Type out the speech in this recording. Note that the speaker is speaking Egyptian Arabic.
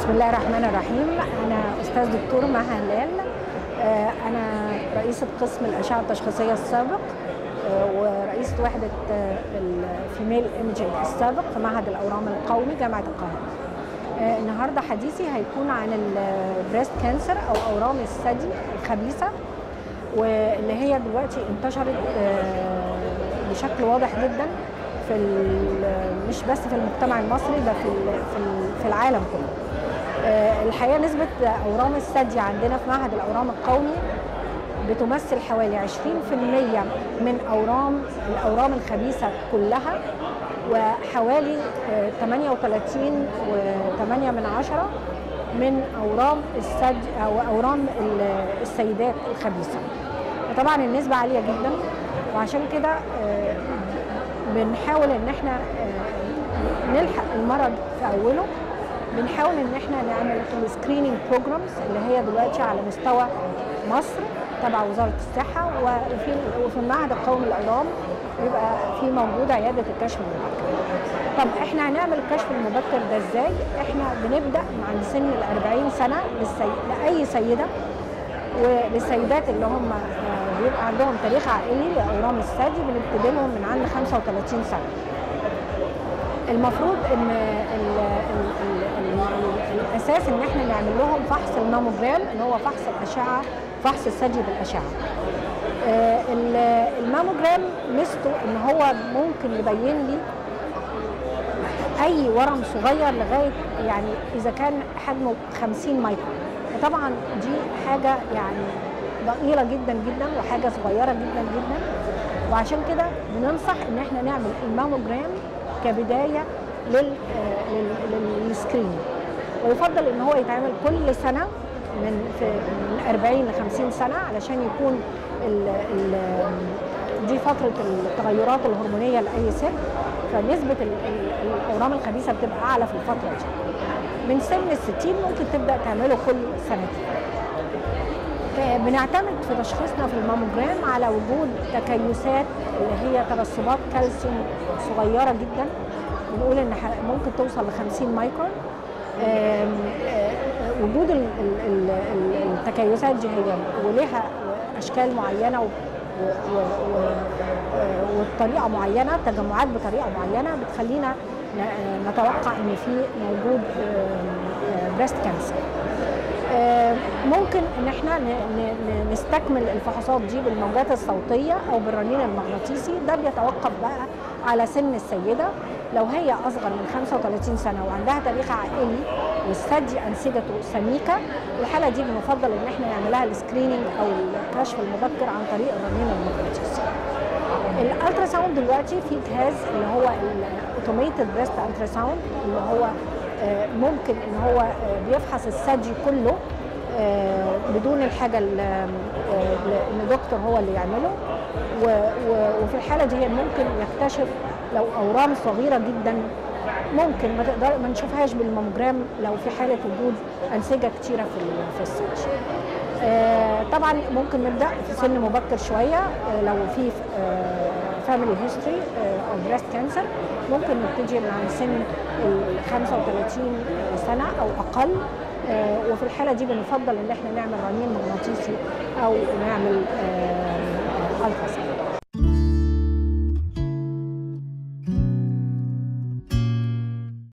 بسم الله الرحمن الرحيم أنا أستاذ دكتور مها هلال آه، أنا رئيسة قسم الأشعة التشخيصية السابق آه، ورئيسة وحدة آه، الفيميل ايمجنج السابق في معهد الأورام القومي جامعة القاهرة آه، النهارده حديثي هيكون عن البريست كانسر أو أورام الثدي الخبيثة واللي هي دلوقتي انتشرت آه، بشكل واضح جدا في ال- مش بس في المجتمع المصري ده في ال- في ال- في العالم كله. آه، الحقيقه نسبه اورام الثدي عندنا في معهد الاورام القومي بتمثل حوالي 20% من اورام الاورام الخبيثه كلها وحوالي آه، 38 و8 من عشرة من اورام الثدي او اورام ال- السيدات الخبيثه. طبعا النسبه عاليه جدا وعشان كده آه، بنحاول ان احنا آه، نلحق المرض في اوله بنحاول ان احنا نعمل السكريننج بروجرامز اللي هي دلوقتي على مستوى مصر تبع وزاره الصحه وفي وفي المعهد القومي للاورام بيبقى في موجود عياده الكشف المبكر. طب احنا هنعمل الكشف المبكر ده ازاي؟ احنا بنبدا عند سن ال 40 سنه للسي... لاي سيده وللسيدات اللي هم آه، بيبقى عندهم تاريخ عائلي لاورام الثدي بنبتدي لهم من عند 35 سنه. المفروض ان ال ال ال ال ال الاساس ان احنا نعمل لهم فحص الماموجرام اللي هو فحص الاشعه فحص الثدي بالاشعه. آه، ال- الماموجرام ميزته ان هو ممكن يبين لي اي ورم صغير لغايه يعني اذا كان حجمه 50 مايكرون وطبعا دي حاجه يعني ضئيله جدا جدا وحاجه صغيره جدا جدا وعشان كده بننصح ان احنا نعمل الماموجرام كبدايه لل آه، لل- لل- للسكرين ويفضل ان هو يتعمل كل سنه من في من 40 ل 50 سنه علشان يكون ال ال دي فتره التغيرات الهرمونيه لاي ست فنسبه ال- ال- الاورام الخبيثه بتبقى اعلى في الفتره دي من سن ال 60 ممكن تبدا تعمله كل سنتين آه، بنعتمد في تشخيصنا في الماموجرام على وجود تكيسات اللي هي ترسبات كالسيوم صغيره جدا بنقول ان ح- ممكن توصل ل 50 مايكرون آم، آه، وجود ال- ال- ال- ال- التكيسات دي هي ولها اشكال معينه و- و- و- و- وبطريقه معينه تجمعات بطريقه معينه بتخلينا ن- نتوقع ان في موجود بريست كانسر آه، ممكن ان احنا ن- ن- ن- نستكمل الفحوصات دي بالموجات الصوتيه او بالرنين المغناطيسي ده بيتوقف بقى على سن السيده لو هي اصغر من 35 سنه وعندها تاريخ عائلي والثدي انسجته سميكه الحاله دي بنفضل ان احنا نعملها السكريننج او الكشف المبكر عن طريق الرنين المغناطيسي. الالترا ساوند دلوقتي في جهاز اللي هو الاوتوميتد بريست الترا ساوند اللي هو آه، ممكن ان هو آه، بيفحص الثدي كله آه، بدون الحاجه ال- آه، ان دكتور هو اللي يعمله و- و- وفي الحاله دي ممكن يكتشف لو اورام صغيره جدا ممكن ما تقدر ما نشوفهاش بالماموجرام لو في حاله وجود انسجه كتيره في ال- في الثدي. آه، طبعا ممكن نبدا في سن مبكر شويه آه، لو في فاميلي هيستوري او بريست كانسر ممكن نبتدي من عند سن ال 35 سنه او اقل آه، وفي الحاله دي بنفضل ان احنا نعمل رنين مغناطيسي او نعمل الترا